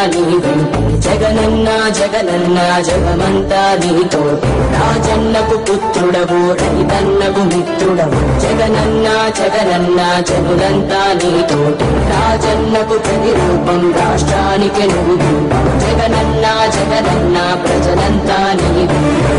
నీ వెంటే జగనన్న జగనన్న జగమంతా నీతో రాజన్నకు పుత్రుడవు రైతన్నకు మిత్రుడవు జగనన్న జగనన్న జనులంతా నీతో రాజన్నకు ప్రతిరూపం రాష్ట్రానికి నువ్వు దీపం. జగనన్న జగనన్న ప్రజలంతా నీ వెంటే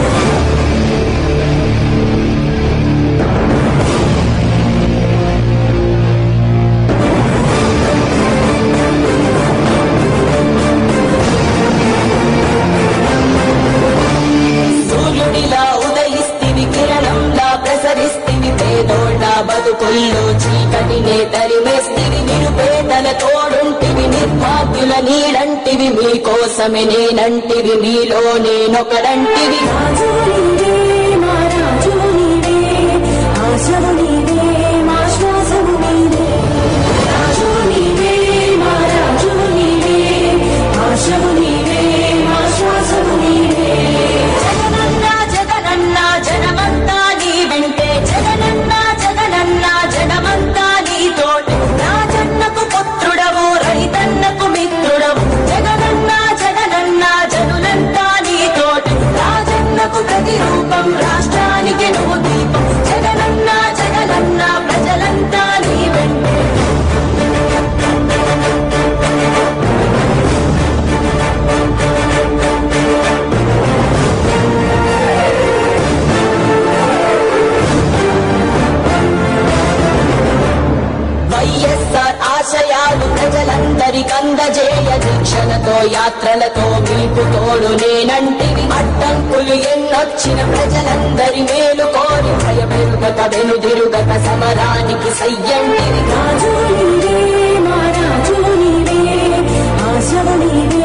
సూర్యుడిలా ఉదయిస్తివి కిరణంలా ప్రసరిస్తివి పేదోళ్ళ బతుకుల్లో చీకటినే తరిమేస్తివి నిరుపేదల తోడుంటివి నిర్భాగ్యుల నీడంటివి మీకోసమే నేనంటివి మీలో నేనొకడంటివి రాజువు నీవే మా రాజువు నీవే ఆశవు నీవే మా శ్వాసవు నీవే రాజువు నీవే మా రాజువు నీవే ఆశవు నీవే మా శ్వాసవు నీవే జగనన్న జగనన్న జనమంతా నీ వెంటే జగనన్న జగనన్న జనమంతా నీతోటి రాజన్నకు పుత్రుడవు రైతన్నకు మిత్రుడవు జగనన్న జగనన్న జనులంతా నీతోటి రాజన్నకు ప్రతిరూపం రాష్ట్రానికి నువ్వు దీపం జగనన్న జగనన్న ప్రజలంతా నీ వెంటే వైఎస్ఆర్ ఆశయాలు ప్రజలందరికందజేయ దీక్షలతో యాత్రలతో మీకు తోడు నేనంటివి అడ్డంకులు ఎన్నొచ్చిన ప్రజలందరి మేలు కోరి భయపెరుగక వెనుదిరుగక సమరానికి సయ్యంటివి రాజువు నీవే మా రాజువు నీవే ఆశవు నీవే